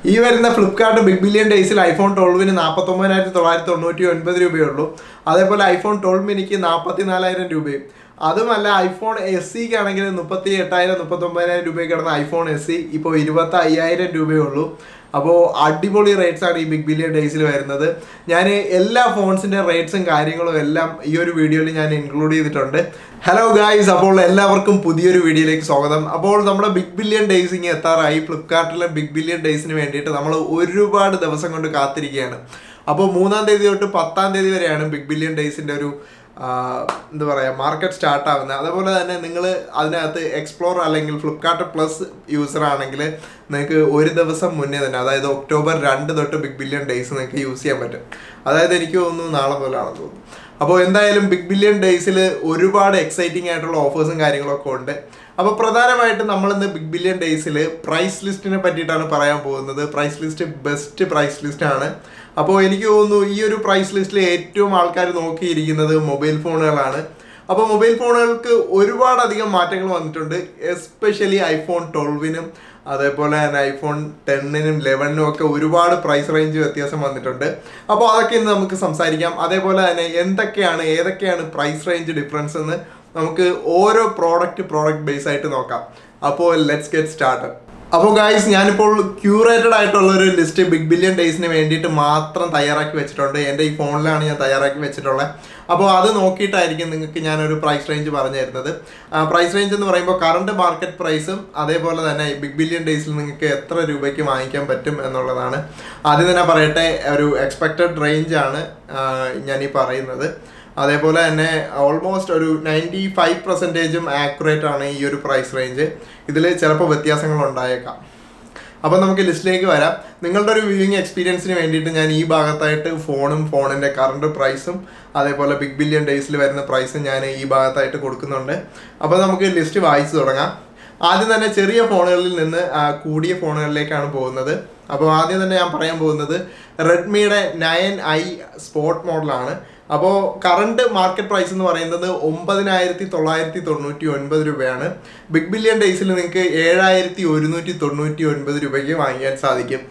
ഈ വരുന്ന Flipkart big billion ഡേയ്സിൽ ഐഫോൺ ട്വൽവിന് നാൽപ്പത്തൊമ്പതിനായിരത്തി തൊള്ളായിരത്തി തൊണ്ണൂറ്റി ഒൻപത് രൂപയുള്ളൂ അതേപോലെ ഐഫോൺ ട്വൽവ് മിനിക്ക് നാൽപ്പത്തി നാലായിരം രൂപയും അതുമല്ല ഐഫോൺ എസ് സിക്ക് ആണെങ്കിൽ മുപ്പത്തി എട്ടായിരം മുപ്പത്തൊമ്പതിനായിരം രൂപയ്ക്ക് കിടന്ന ഐഫോൺ എസ് സി ഇപ്പോൾ ഇരുപത്തി അയ്യായിരം രൂപയേ ഉള്ളൂ അപ്പോൾ അടിപൊളി റേറ്റ്സ് ആണ് ഈ ബിഗ് ബില്യൺ ഡേയ്സിൽ വരുന്നത് ഞാൻ എല്ലാ ഫോൺസിൻ്റെ റേറ്റ്സും കാര്യങ്ങളും എല്ലാം ഈ ഒരു വീഡിയോയിൽ ഞാൻ ഇൻക്ലൂഡ് ചെയ്തിട്ടുണ്ട് ഹലോ ഗായ്സ് അപ്പോൾ എല്ലാവർക്കും പുതിയൊരു വീഡിയോയിലേക്ക് സ്വാഗതം അപ്പോൾ നമ്മുടെ ബിഗ് ബില്യൺ ഡേയ്സ് ഇങ്ങനെ എത്താറായി ഫ്ലിപ്കാർട്ടിലെ ബിഗ് ബില്യൺ ഡേയ്സിന് വേണ്ടിയിട്ട് നമ്മൾ ഒരുപാട് ദിവസം കൊണ്ട് കാത്തിരിക്കുകയാണ് അപ്പോൾ മൂന്നാം തീയതി തൊട്ട് പത്താം തീയതി വരെയാണ് ബിഗ് ബില്യൺ ഡേയ്സിൻ്റെ ഒരു ആ, എന്താ പറയുക മാർക്കറ്റ് സ്റ്റാർട്ട് ആവുന്നത് അതേപോലെ തന്നെ നിങ്ങൾ അതിനകത്ത് എക്സ്പ്ലോർ അല്ലെങ്കിൽ ഫ്ലിപ്കാർട്ട് പ്ലസ് യൂസർ ആണെങ്കിൽ നിങ്ങൾക്ക് ഒരു ദിവസം മുന്നേ തന്നെ അതായത് ഒക്ടോബർ രണ്ട് തൊട്ട് ബിഗ് ബില്യൺ ഡേയ്സ് നിങ്ങൾക്ക് യൂസ് ചെയ്യാൻ പറ്റും അതായത് എനിക്ക് തോന്നുന്നു നാളെ മുതലാണെന്ന് തോന്നുന്നു അപ്പോൾ എന്തായാലും ബിഗ് ബില്യൺ ഡേയ്സിൽ ഒരുപാട് എക്സൈറ്റിംഗ് ആയിട്ടുള്ള ഓഫേഴ്സും കാര്യങ്ങളൊക്കെ ഉണ്ട് അപ്പോൾ പ്രധാനമായിട്ടും നമ്മളിന്ന് ബിഗ് ബില്യൺ ഡേയ്സിൽ പ്രൈസ് ലിസ്റ്റിനെ പറ്റിയിട്ടാണ് പറയാൻ പോകുന്നത് price list best price list ആണ് അപ്പോൾ എനിക്ക് തോന്നുന്നു ഈ ഒരു പ്രൈസ് ലിസ്റ്റിൽ ഏറ്റവും ആൾക്കാർ നോക്കിയിരിക്കുന്നത് മൊബൈൽ ഫോണുകളാണ് അപ്പോൾ മൊബൈൽ ഫോണുകൾക്ക് ഒരുപാടധികം മാറ്റങ്ങൾ വന്നിട്ടുണ്ട് എസ്പെഷ്യലി ഐഫോൺ ട്വൽവിനും അതേപോലെ തന്നെ ഐഫോൺ ടെന്നിനും ലെവനിനും ഒക്കെ ഒരുപാട് പ്രൈസ് റേഞ്ച് വ്യത്യാസം വന്നിട്ടുണ്ട് അപ്പോൾ അതൊക്കെ ഇന്ന് നമുക്ക് സംസാരിക്കാം അതേപോലെ തന്നെ എന്തൊക്കെയാണ് ഏതൊക്കെയാണ് പ്രൈസ് റേഞ്ച് ഡിഫറൻസ് എന്ന് നമുക്ക് ഓരോ പ്രോഡക്റ്റ് പ്രോഡക്റ്റ് ബേസ് ആയിട്ട് നോക്കാം അപ്പോൾ ലെറ്റ്സ് ഗെറ്റ് സ്റ്റാർട്ട് അപ്പോൾ ഗായ്സ് ഞാനിപ്പോൾ ക്യൂറേറ്റഡ് ആയിട്ടുള്ള ഒരു ലിസ്റ്റ് ബിഗ് ബില്യൺ ഡേയ്സിന് വേണ്ടിയിട്ട് മാത്രം തയ്യാറാക്കി വെച്ചിട്ടുണ്ട് എൻ്റെ ഈ ഫോണിലാണ് ഞാൻ തയ്യാറാക്കി വെച്ചിട്ടുള്ളത് അപ്പോൾ അത് നോക്കിയിട്ടായിരിക്കും നിങ്ങൾക്ക് ഞാനൊരു പ്രൈസ് റേഞ്ച് പറഞ്ഞു തരുന്നത് പ്രൈസ് റേഞ്ച് എന്ന് പറയുമ്പോൾ കറണ്ട് മാർക്കറ്റ് പ്രൈസും അതേപോലെ തന്നെ ബിഗ് ബില്യൺ ഡേയ്സിൽ നിങ്ങൾക്ക് എത്ര രൂപയ്ക്ക് വാങ്ങിക്കാൻ പറ്റും എന്നുള്ളതാണ് ആദ്യം തന്നെ പറയട്ടെ ഒരു എക്സ്പെക്റ്റഡ് റേഞ്ച് ആണ് ഞാൻ ഈ പറയുന്നത് അതേപോലെ തന്നെ ഓൾമോസ്റ്റ് ഒരു നയൻറ്റി ഫൈവ് പെർസെൻറ്റേജും ആക്യുറേറ്റ് ആണ് ഈ ഒരു പ്രൈസ് റേഞ്ച് ഇതിൽ ചിലപ്പോൾ വ്യത്യാസങ്ങൾ ഉണ്ടായേക്കാം അപ്പോൾ നമുക്ക് ലിസ്റ്റിലേക്ക് വരാം നിങ്ങളുടെ ഒരു വ്യൂയിങ് എക്സ്പീരിയൻസിന് വേണ്ടിയിട്ട് ഞാൻ ഈ ഭാഗത്തായിട്ട് ഫോണും ഫോണിൻ്റെ കറണ്ട് പ്രൈസും അതേപോലെ ബിഗ് ബില്യൺ ഡേയ്സിൽ വരുന്ന പ്രൈസും ഞാൻ ഈ ഭാഗത്തായിട്ട് കൊടുക്കുന്നുണ്ട് അപ്പോൾ നമുക്ക് ലിസ്റ്റ് വായിച്ചു തുടങ്ങാം ആദ്യം തന്നെ ചെറിയ ഫോണുകളിൽ നിന്ന് ആ, കൂടിയ ഫോണുകളിലേക്കാണ് പോകുന്നത് അപ്പോൾ ആദ്യം തന്നെ ഞാൻ പറയാൻ പോകുന്നത് റെഡ്മിയുടെ നയൻ ഐ സ്പോർട്ട് മോഡലാണ് അപ്പോൾ കറണ്ട് മാർക്കറ്റ് പ്രൈസ് എന്ന് പറയുന്നത് ഒമ്പതിനായിരത്തി തൊള്ളായിരത്തി തൊണ്ണൂറ്റി ഒൻപത് രൂപയാണ് ബിഗ് ബില്യൺ ഡേയ്സിൽ നിങ്ങൾക്ക് ഏഴായിരത്തി ഒരുന്നൂറ്റി തൊണ്ണൂറ്റി ഒൻപത് രൂപയ്ക്ക് വാങ്ങിക്കാൻ സാധിക്കും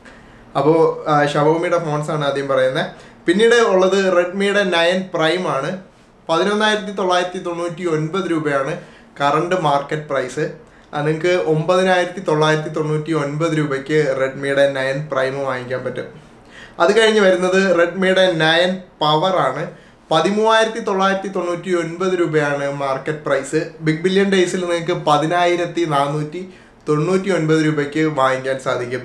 അപ്പോൾ ഷവോമിയുടെ ഫോൺസ് ആണ് ആദ്യം പറയുന്നത് പിന്നീട് ഉള്ളത് റെഡ്മിയുടെ നയൻ പ്രൈം ആണ് പതിനൊന്നായിരത്തി തൊള്ളായിരത്തി തൊണ്ണൂറ്റി ഒൻപത് രൂപയാണ് കറണ്ട് മാർക്കറ്റ് പ്രൈസ് നിങ്ങൾക്ക് ഒമ്പതിനായിരത്തി തൊള്ളായിരത്തി തൊണ്ണൂറ്റി ഒൻപത് രൂപയ്ക്ക് റെഡ്മിയുടെ നയൻ പ്രൈം വാങ്ങിക്കാൻ പറ്റും അത് കഴിഞ്ഞ് വരുന്നത് റെഡ്മിയുടെ നയൻ പവർ ആണ് പതിമൂവായിരത്തി തൊള്ളായിരത്തി തൊണ്ണൂറ്റി ഒൻപത് രൂപയാണ് മാർക്കറ്റ് പ്രൈസ് ബിഗ് ബില്യൺ ഡേയ്സിൽ നിങ്ങൾക്ക് പതിനായിരത്തി നാനൂറ്റി തൊണ്ണൂറ്റി ഒൻപത് രൂപയ്ക്ക് വാങ്ങിക്കാൻ സാധിക്കും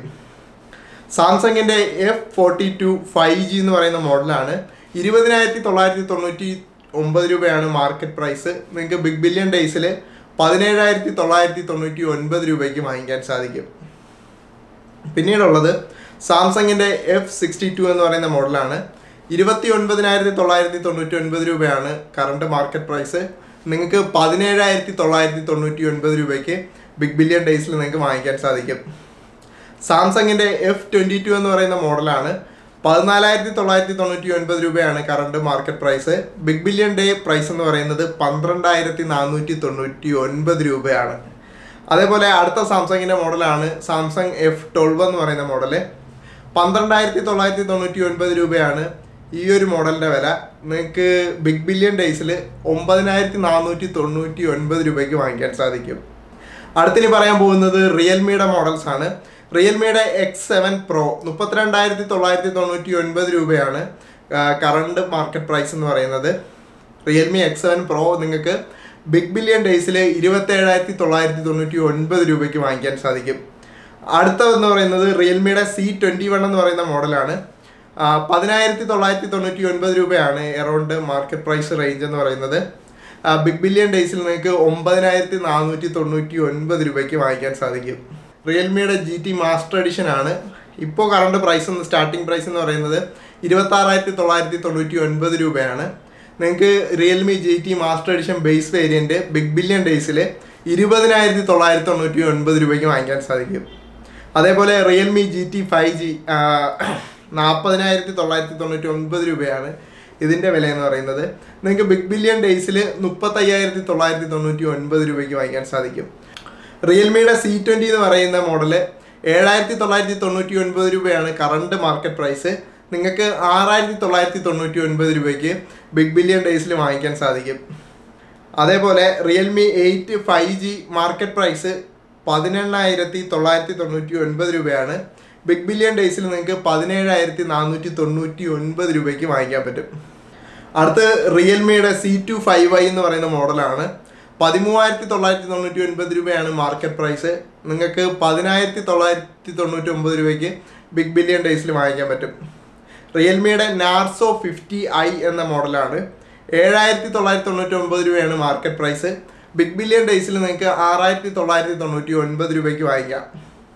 സാംസങ്ങിൻ്റെ F forty two five G എന്ന് പറയുന്ന മോഡലാണ് ഇരുപതിനായിരത്തി തൊള്ളായിരത്തി തൊണ്ണൂറ്റി ഒമ്പത് രൂപയാണ് മാർക്കറ്റ് പ്രൈസ് നിങ്ങൾക്ക് ബിഗ് ബില്യൺ ഡേയ്സിൽ പതിനേഴായിരത്തി തൊള്ളായിരത്തി തൊണ്ണൂറ്റി ഒൻപത് രൂപയ്ക്ക് വാങ്ങിക്കാൻ സാധിക്കും പിന്നീടുള്ളത് സാംസങ്ങിൻ്റെ എഫ് സിക്സ്റ്റി ടു എന്ന് പറയുന്ന മോഡലാണ് ഇരുപത്തി ഒൻപതിനായിരത്തി തൊള്ളായിരത്തി തൊണ്ണൂറ്റി ഒൻപത് രൂപയാണ് കറണ്ട് മാർക്കറ്റ് പ്രൈസ് നിങ്ങൾക്ക് പതിനേഴായിരത്തി തൊള്ളായിരത്തി തൊണ്ണൂറ്റി ഒൻപത് രൂപയ്ക്ക് ബിഗ് ബില്യൺ ഡേയ്സിൽ നിങ്ങൾക്ക് വാങ്ങിക്കാൻ സാധിക്കും സാംസങ്ങിൻ്റെ എഫ് ട്വൻറ്റി ടു എന്ന് പറയുന്ന മോഡലാണ് പതിനാലായിരത്തി തൊള്ളായിരത്തി തൊണ്ണൂറ്റി ഒൻപത് രൂപയാണ് current market price big billion day price എന്ന് പറയുന്നത് പന്ത്രണ്ടായിരത്തി നാനൂറ്റി തൊണ്ണൂറ്റി ഒൻപത് രൂപയാണ് അതേപോലെ അടുത്ത സാംസങ്ങിൻ്റെ മോഡലാണ് സാംസങ് എഫ് ട്വൽവ് എന്ന് പറയുന്ന മോഡല് പന്ത്രണ്ടായിരത്തി തൊള്ളായിരത്തി തൊണ്ണൂറ്റി ഒൻപത് രൂപയാണ് ഈ ഒരു മോഡലിൻ്റെ വില നിങ്ങൾക്ക് ബിഗ് ബില്യൺ ഡേയ്സിൽ ഒമ്പതിനായിരത്തി നാനൂറ്റി തൊണ്ണൂറ്റി ഒൻപത് രൂപയ്ക്ക് വാങ്ങിക്കാൻ സാധിക്കും അടുത്തിനി പറയാൻ പോകുന്നത് റിയൽമിയുടെ മോഡൽസ് ആണ് റിയൽമിയുടെ എക്സ് സെവൻ പ്രോ മുപ്പത്തിരണ്ടായിരത്തി തൊള്ളായിരത്തി തൊണ്ണൂറ്റി ഒൻപത് രൂപയാണ് കറണ്ട് മാർക്കറ്റ് പ്രൈസ് എന്ന് പറയുന്നത് റിയൽമി എക്സ് സെവൻ പ്രോ നിങ്ങൾക്ക് ബിഗ് ബില്യൺ ഡേയ്സിൽ ഇരുപത്തേഴായിരത്തി തൊള്ളായിരത്തി തൊണ്ണൂറ്റി ഒൻപത് രൂപയ്ക്ക് വാങ്ങിക്കാൻ സാധിക്കും അടുത്തതെന്ന് പറയുന്നത് റിയൽമിയുടെ സി ട്വൻറ്റി വൺ എന്ന് പറയുന്ന മോഡലാണ് ആ, പതിനായിരത്തി തൊള്ളായിരത്തി തൊണ്ണൂറ്റി ഒൻപത് രൂപയാണ് എറൗണ്ട് മാർക്കറ്റ് പ്രൈസ് റേഞ്ച് എന്ന് പറയുന്നത് ആ, ബിഗ് ബില്യൺ ഡേയ്സിൽ നിങ്ങൾക്ക് ഒമ്പതിനായിരത്തി നാനൂറ്റി തൊണ്ണൂറ്റി ഒൻപത് രൂപയ്ക്ക് വാങ്ങിക്കാൻ സാധിക്കും റിയൽമിയുടെ ജി ടി മാസ്റ്റർ എഡിഷൻ ആണ് ഇപ്പോൾ കറണ്ട് പ്രൈസ് എന്ന് സ്റ്റാർട്ടിംഗ് പ്രൈസ് എന്ന് പറയുന്നത് ഇരുപത്താറായിരത്തി തൊള്ളായിരത്തി തൊണ്ണൂറ്റി ഒൻപത് രൂപയാണ് നിങ്ങൾക്ക് Realme G T master edition base variant big billion ഡേയ്സിൽ ഇരുപതിനായിരത്തി തൊള്ളായിരത്തി തൊണ്ണൂറ്റി ഒൻപത് രൂപയ്ക്ക് വാങ്ങിക്കാൻ സാധിക്കും അതേപോലെ Realme G T five G നാൽപ്പതിനായിരത്തി തൊള്ളായിരത്തി തൊണ്ണൂറ്റി ഒൻപത് രൂപയാണ് ഇതിൻ്റെ വില എന്ന് പറയുന്നത് നിങ്ങൾക്ക് ബിഗ് ബില്യൺ ഡേയ്സിൽ മുപ്പത്തയ്യായിരത്തി തൊള്ളായിരത്തി തൊണ്ണൂറ്റി ഒൻപത് രൂപയ്ക്ക് വാങ്ങിക്കാൻ സാധിക്കും റിയൽമിയുടെ സി ട്വൻറ്റി എന്ന് പറയുന്ന മോഡല് ഏഴായിരത്തി തൊള്ളായിരത്തി തൊണ്ണൂറ്റി ഒൻപത് രൂപയാണ് കറണ്ട് മാർക്കറ്റ് പ്രൈസ് നിങ്ങൾക്ക് ആറായിരത്തി തൊള്ളായിരത്തി തൊണ്ണൂറ്റി ഒൻപത് രൂപയ്ക്ക് ബിഗ് ബില്യൺ ഡേയ്സിൽ വാങ്ങിക്കാൻ സാധിക്കും അതേപോലെ Realme eight five G market price പതിനെണ്ണായിരത്തി തൊള്ളായിരത്തി തൊണ്ണൂറ്റി ഒൻപത് രൂപയാണ് ബിഗ് ബില്യൺ ഡേയ്സിൽ നിങ്ങൾക്ക് പതിനേഴായിരത്തി നാനൂറ്റി തൊണ്ണൂറ്റി ഒൻപത് രൂപയ്ക്ക് വാങ്ങിക്കാൻ പറ്റും അടുത്ത് റിയൽമിയുടെ സി ടു ഫൈവ് ഐ എന്ന് പറയുന്ന മോഡലാണ് പതിമൂവായിരത്തി തൊള്ളായിരത്തി തൊണ്ണൂറ്റി ഒൻപത് രൂപയാണ് മാർക്കറ്റ് പ്രൈസ് നിങ്ങൾക്ക് പതിനായിരത്തി തൊള്ളായിരത്തി തൊണ്ണൂറ്റി ഒമ്പത് രൂപയ്ക്ക് ബിഗ് ബില്യൺ ഡേയ്സിൽ വാങ്ങിക്കാൻ പറ്റും റിയൽമിയുടെ നാർസോ ഫിഫ്റ്റി ഐ എന്ന മോഡലാണ് ഏഴായിരത്തി തൊള്ളായിരത്തി തൊണ്ണൂറ്റി ഒമ്പത് രൂപയാണ് മാർക്കറ്റ് പ്രൈസ് ബിഗ് ബില്യൺ ഡേയ്സിൽ നിങ്ങൾക്ക് ആറായിരത്തി തൊള്ളായിരത്തി തൊണ്ണൂറ്റി ഒൻപത് രൂപയ്ക്ക് വാങ്ങിക്കാം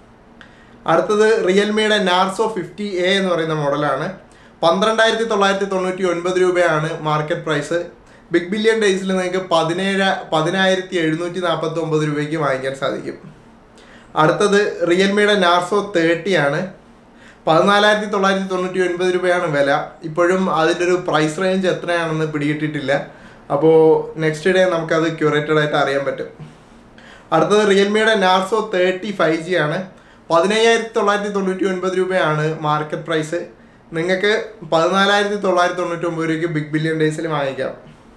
അടുത്തത് റിയൽമിയുടെ നാർസോ ഫിഫ്റ്റി എ എന്ന് പറയുന്ന മോഡലാണ് പന്ത്രണ്ടായിരത്തി തൊള്ളായിരത്തി തൊണ്ണൂറ്റി ഒൻപത് രൂപയാണ് മാർക്കറ്റ് പ്രൈസ് ബിഗ് ബില്യൺ ഡേയ്സിൽ നിങ്ങൾക്ക് പതിനേഴ് പതിനായിരത്തി എഴുന്നൂറ്റി നാൽപ്പത്തി ഒമ്പത് രൂപയ്ക്ക് വാങ്ങിക്കാൻ സാധിക്കും അടുത്തത് റിയൽമിയുടെ നാർസോ തേർട്ടി ആണ് പതിനാലായിരത്തി തൊള്ളായിരത്തി തൊണ്ണൂറ്റി ഒൻപത് രൂപയാണ് വില ഇപ്പോഴും അതിൻ്റെ ഒരു പ്രൈസ് റേഞ്ച് എത്രയാണെന്ന് പിടികിട്ടിട്ടില്ല അപ്പോൾ നെക്സ്റ്റ് ഡേ നമുക്കത് ക്യൂറേറ്റഡ് ആയിട്ട് അറിയാൻ പറ്റും അടുത്തത് റിയൽമിയുടെ നാർസോ തേർട്ടി ഫൈവ് ജി ആണ് പതിനയ്യായിരത്തി തൊള്ളായിരത്തി തൊണ്ണൂറ്റി ഒൻപത് രൂപയാണ് മാർക്കറ്റ് പ്രൈസ് നിങ്ങൾക്ക് പതിനാലായിരത്തി തൊള്ളായിരത്തി തൊണ്ണൂറ്റി ഒമ്പത് രൂപയ്ക്ക് ബിഗ് ബില്യൺ ഡേയ്സിൽ വാങ്ങിക്കാം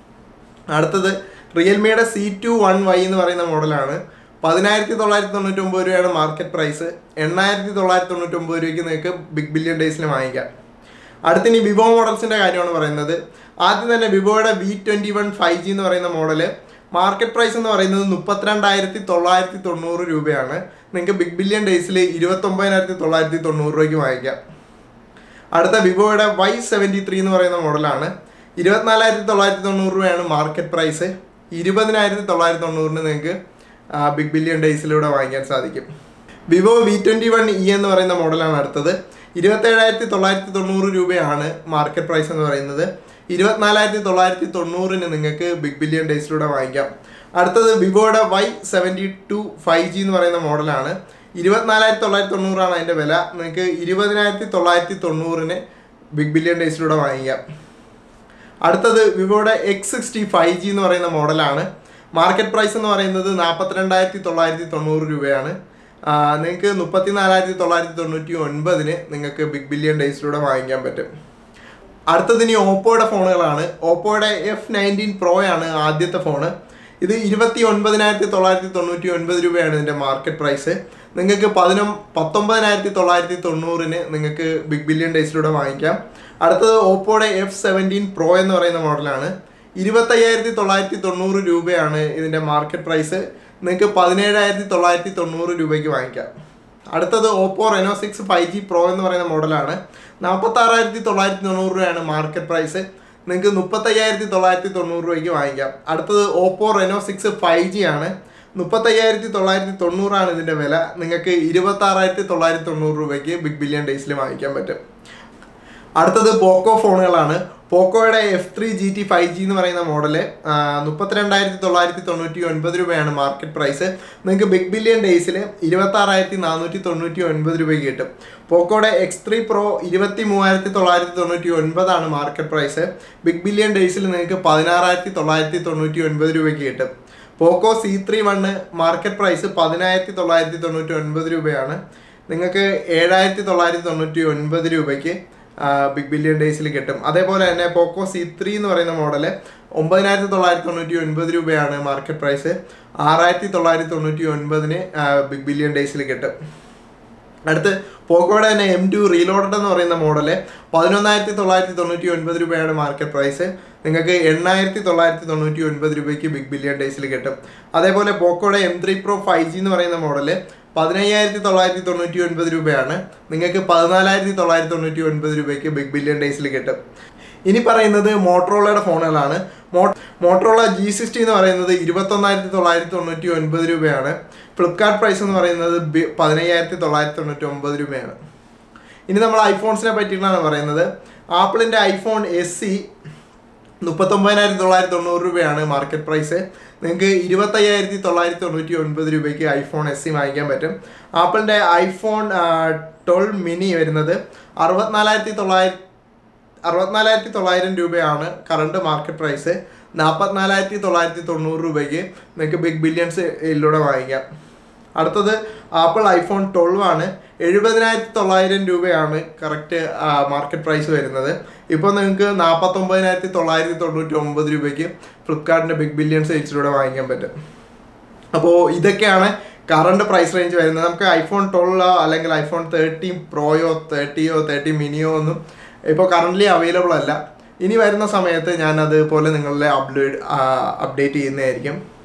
അടുത്തത് റിയൽമിയുടെ സി ടു വൺ വൈ എന്ന് പറയുന്ന മോഡലാണ് പതിനായിരത്തി തൊള്ളായിരത്തി തൊണ്ണൂറ്റി ഒമ്പത് രൂപയാണ് മാർക്കറ്റ് പ്രൈസ് എണ്ണായിരത്തി തൊള്ളായിരത്തി തൊണ്ണൂറ്റി ഒമ്പത് രൂപയ്ക്ക് നിങ്ങൾക്ക് ബിഗ് ബില്യൺ ഡേയ്സിൽ വാങ്ങിക്കാം അടുത്തിനി വിവോ മോഡൽസിൻ്റെ കാര്യമാണ് പറയുന്നത് ആദ്യം തന്നെ വിവോയുടെ V twenty one five G എന്ന് പറയുന്ന മോഡല് മാർക്കറ്റ് പ്രൈസ് എന്ന് പറയുന്നത് മുപ്പത്തിരണ്ടായിരത്തി തൊള്ളായിരത്തി തൊണ്ണൂറ് രൂപയാണ് നിങ്ങൾക്ക് ബിഗ് ബില്യൺ ഡേയ്സിൽ ഇരുപത്തൊമ്പതിനായിരത്തി തൊള്ളായിരത്തി തൊണ്ണൂറ് രൂപയ്ക്ക് വാങ്ങിക്കാം അടുത്ത വിവോയുടെ വൈ സെവൻറ്റി ത്രീ എന്ന് പറയുന്ന മോഡലാണ് ഇരുപത്തിനാലായിരത്തി തൊള്ളായിരത്തി തൊണ്ണൂറ് രൂപയാണ് മാർക്കറ്റ് പ്രൈസ് ഇരുപതിനായിരത്തി തൊള്ളായിരത്തി തൊണ്ണൂറിന് നിങ്ങൾക്ക് ബിഗ് ബില്യൺ ഡേയ്സിലൂടെ വാങ്ങിക്കാൻ സാധിക്കും Vivo V twenty one E എന്ന് പറയുന്ന മോഡലാണ് അടുത്തത് ഇരുപത്തേഴായിരത്തി തൊള്ളായിരത്തി തൊണ്ണൂറ് രൂപയാണ് മാർക്കറ്റ് പ്രൈസ് എന്ന് പറയുന്നത് ഇരുപത്തിനാലായിരത്തി തൊള്ളായിരത്തി തൊണ്ണൂറിന് നിങ്ങൾക്ക് ബിഗ് ബില്യൺ ഡേയ്സിലൂടെ വാങ്ങിക്കാം അടുത്തത് വിവോയുടെ Y seventy two five G എന്ന് പറയുന്ന മോഡലാണ് ഇരുപത്തിനാലായിരത്തി തൊള്ളായിരത്തി തൊണ്ണൂറാണ് അതിൻ്റെ വില നിങ്ങൾക്ക് ഇരുപതിനായിരത്തി തൊള്ളായിരത്തി തൊണ്ണൂറിന് ബിഗ് ബില്യൺ ഡേയ്സിലൂടെ വാങ്ങിക്കാം അടുത്തത് വിവോയുടെ എക്സ് സിക്സ്റ്റി ഫൈവ് ജി എന്ന് പറയുന്ന മോഡലാണ് മാർക്കറ്റ് പ്രൈസ് എന്ന് പറയുന്നത് നാൽപ്പത്തിരണ്ടായിരത്തി തൊള്ളായിരത്തി തൊണ്ണൂറ് രൂപയാണ് നിങ്ങൾക്ക് മുപ്പത്തിനാലായിരത്തി തൊള്ളായിരത്തി തൊണ്ണൂറ്റി ഒൻപതിന് നിങ്ങൾക്ക് ബിഗ് ബില്യൺ ഡേയ്സിലൂടെ വാങ്ങിക്കാൻ പറ്റും അടുത്തത് ഇനി ഓപ്പോയുടെ ഫോണുകളാണ് ഓപ്പോയുടെ എഫ് നയൻറ്റീൻ പ്രോ ആണ് ആദ്യത്തെ ഫോണ് ഇത് ഇരുപത്തി ഒൻപതിനായിരത്തി തൊള്ളായിരത്തി തൊണ്ണൂറ്റി ഒൻപത് രൂപയാണ് ഇതിൻ്റെ മാർക്കറ്റ് പ്രൈസ് നിങ്ങൾക്ക് പതിനൊ പത്തൊമ്പതിനായിരത്തി തൊള്ളായിരത്തി തൊണ്ണൂറിന് നിങ്ങൾക്ക് ബിഗ് ബില്യൺ ഡേയ്സിലൂടെ വാങ്ങിക്കാം അടുത്തത് ഓപ്പോയുടെ എഫ് സെവൻറ്റീൻ പ്രോ എന്ന് പറയുന്ന മോഡലാണ് ഇരുപത്തയ്യായിരത്തി തൊള്ളായിരത്തി തൊണ്ണൂറ് രൂപയാണ് ഇതിൻ്റെ മാർക്കറ്റ് പ്രൈസ് നിങ്ങൾക്ക് പതിനേഴായിരത്തി തൊള്ളായിരത്തി തൊണ്ണൂറ് രൂപയ്ക്ക് വാങ്ങിക്കാം അടുത്തത് Oppo Reno six five G pro എന്ന് പറയുന്ന മോഡലാണ് നാൽപ്പത്താറായിരത്തി തൊള്ളായിരത്തി തൊണ്ണൂറ് രൂപയാണ് മാർക്കറ്റ് പ്രൈസ് നിങ്ങൾക്ക് മുപ്പത്തയ്യായിരത്തി തൊള്ളായിരത്തി തൊണ്ണൂറ് രൂപയ്ക്ക് വാങ്ങിക്കാം അടുത്തത് Oppo Reno six five G ആണ് മുപ്പത്തയ്യായിരത്തി തൊള്ളായിരത്തി തൊണ്ണൂറാണ് ഇതിൻ്റെ വില നിങ്ങൾക്ക് ഇരുപത്താറായിരത്തി തൊള്ളായിരത്തി തൊണ്ണൂറ് രൂപയ്ക്ക് ബിഗ് ബില്യൺ ഡേയ്സിൽ വാങ്ങിക്കാൻ പറ്റും അടുത്തത് പോക്കോ ഫോണുകളാണ് പോക്കോയുടെ F three GT T five G എന്ന് പറയുന്ന മോഡല് മുപ്പത്തിരണ്ടായിരത്തി തൊള്ളായിരത്തി തൊണ്ണൂറ്റി ഒൻപത് രൂപയാണ് മാർക്കറ്റ് പ്രൈസ് നിങ്ങൾക്ക് ബിഗ് ബില്യൺ ഡേയ്സിൽ ഇരുപത്താറായിരത്തി നാനൂറ്റി തൊണ്ണൂറ്റി ഒൻപത് രൂപയ്ക്ക് കിട്ടും പോക്കോയുടെ എക്സ് ത്രീ പ്രോ ഇരുപത്തി മൂവായിരത്തി തൊള്ളായിരത്തി തൊണ്ണൂറ്റി ഒൻപതാണ് മാർക്കറ്റ് പ്രൈസ് ബിഗ് ബില്യൺ ഡേയ്സിൽ നിങ്ങൾക്ക് പതിനാറായിരത്തി തൊള്ളായിരത്തി തൊണ്ണൂറ്റി ഒൻപത് രൂപയ്ക്ക് കിട്ടും Poco C three one market price പതിനായിരത്തി തൊള്ളായിരത്തി തൊണ്ണൂറ്റി ഒൻപത് രൂപയാണ് നിങ്ങൾക്ക് ഏഴായിരത്തി തൊള്ളായിരത്തി തൊണ്ണൂറ്റി ഒൻപത് രൂപയ്ക്ക് ബിഗ് ബില്യൺ ഡേയ്സിൽ കിട്ടും അതേപോലെ തന്നെ പോക്കോ സി ത്രീ എന്ന് പറയുന്ന മോഡല് ഒമ്പതിനായിരത്തി തൊള്ളായിരത്തി തൊണ്ണൂറ്റി ഒൻപത് രൂപയാണ് മാർക്കറ്റ് പ്രൈസ് ആറായിരത്തി തൊള്ളായിരത്തി തൊണ്ണൂറ്റി ഒൻപതിന് ബിഗ് ബില്യൺ ഡേയ്സിൽ കിട്ടും അടുത്ത് പോക്കോയുടെ തന്നെ എം ടു റീലോഡഡ് എന്ന് പറയുന്ന മോഡല് പതിനൊന്നായിരത്തി തൊള്ളായിരത്തി തൊണ്ണൂറ്റി ഒൻപത് രൂപയാണ് മാർക്കറ്റ് പ്രൈസ് നിങ്ങൾക്ക് എണ്ണായിരത്തി തൊള്ളായിരത്തി തൊണ്ണൂറ്റി ഒൻപത് രൂപയ്ക്ക് ബിഗ് ബില്യൺ ഡേയ്സിൽ കിട്ടും അതേപോലെ പോക്കോയുടെ M three pro five G എന്ന് പറയുന്ന മോഡല് പതിനയ്യായിരത്തി തൊള്ളായിരത്തി തൊണ്ണൂറ്റി ഒൻപത് രൂപയാണ് നിങ്ങൾക്ക് പതിനാലായിരത്തി തൊള്ളായിരത്തി തൊണ്ണൂറ്റി ഒൻപത് രൂപയ്ക്ക് ബിഗ് ബില്യൺ ഡേയ്സിൽ കിട്ടും ഇനി പറയുന്നത് മോട്ടറോളയുടെ ഫോണുകളാണ് മോ മോട്ടറോള ജി സിക്സ്റ്റി എന്ന് പറയുന്നത് ഇരുപത്തൊന്നായിരത്തി തൊള്ളായിരത്തി തൊണ്ണൂറ്റി ഒൻപത് രൂപയാണ് ഫ്ലിപ്കാർട്ട് പ്രൈസ് എന്ന് പറയുന്നത് ബി പതിനയ്യായിരത്തി തൊള്ളായിരത്തി തൊണ്ണൂറ്റി ഒമ്പത് രൂപയാണ് ഇനി നമ്മൾ ഐഫോൺസിനെ പറ്റിയിട്ടാണ് പറയുന്നത് ആപ്പിളിൻ്റെ ഐഫോൺ എസ് സി മുപ്പത്തൊമ്പതിനായിരത്തി തൊള്ളായിരത്തി തൊണ്ണൂറ് രൂപയാണ് മാർക്കറ്റ് പ്രൈസ് നിങ്ങൾക്ക് ഇരുപത്തയ്യായിരത്തി തൊള്ളായിരത്തി തൊണ്ണൂറ്റി ഒൻപത് രൂപയ്ക്ക് ഐഫോൺ എസ് സി വാങ്ങിക്കാൻ പറ്റും ആപ്പിളിൻ്റെ ഐഫോൺ ട്വൽവ് മിനി വരുന്നത് അറുപത്തിനാലായിരത്തി തൊള്ളായിരത്തി അറുപത്തിനാലായിരത്തി തൊള്ളായിരം രൂപയാണ് കറണ്ട് മാർക്കറ്റ് പ്രൈസ് നാൽപ്പത്തിനാലായിരത്തി തൊള്ളായിരത്തി തൊണ്ണൂറ് രൂപയ്ക്ക് നിങ്ങൾക്ക് ബിഗ് ബില്യൺസ് ഇതിലൂടെ വാങ്ങിക്കാം അടുത്തത് ആപ്പിൾ ഐഫോൺ ട്വൽവ് ആണ് എഴുപതിനായിരത്തി തൊള്ളായിരം രൂപയാണ് കറക്റ്റ് മാർക്കറ്റ് പ്രൈസ് വരുന്നത് ഇപ്പോൾ നിങ്ങൾക്ക് നാൽപ്പത്തൊമ്പതിനായിരത്തി തൊള്ളായിരത്തി തൊണ്ണൂറ്റി ഒമ്പത് രൂപയ്ക്ക് ഫ്ലിപ്കാർട്ടിൻ്റെ ബിഗ് ബില്യൺ സെയിൽസിലൂടെ വാങ്ങിക്കാൻ പറ്റും അപ്പോൾ ഇതൊക്കെയാണ് കറണ്ട് പ്രൈസ് റേഞ്ച് വരുന്നത് നമുക്ക് ഐഫോൺ ട്വൽവോ അല്ലെങ്കിൽ ഐഫോൺ തേർട്ടീൻ പ്രോയോ തേർട്ടിയോ തേർട്ടി മിനിയോ ഒന്നും ഇപ്പോൾ കറൻ്റ്ലി അവൈലബിൾ അല്ല ഇനി വരുന്ന സമയത്ത് ഞാൻ അതുപോലെ നിങ്ങളുടെ അപ്ഡേറ്റ് അപ്ഡേറ്റ് ചെയ്യുന്നതായിരിക്കും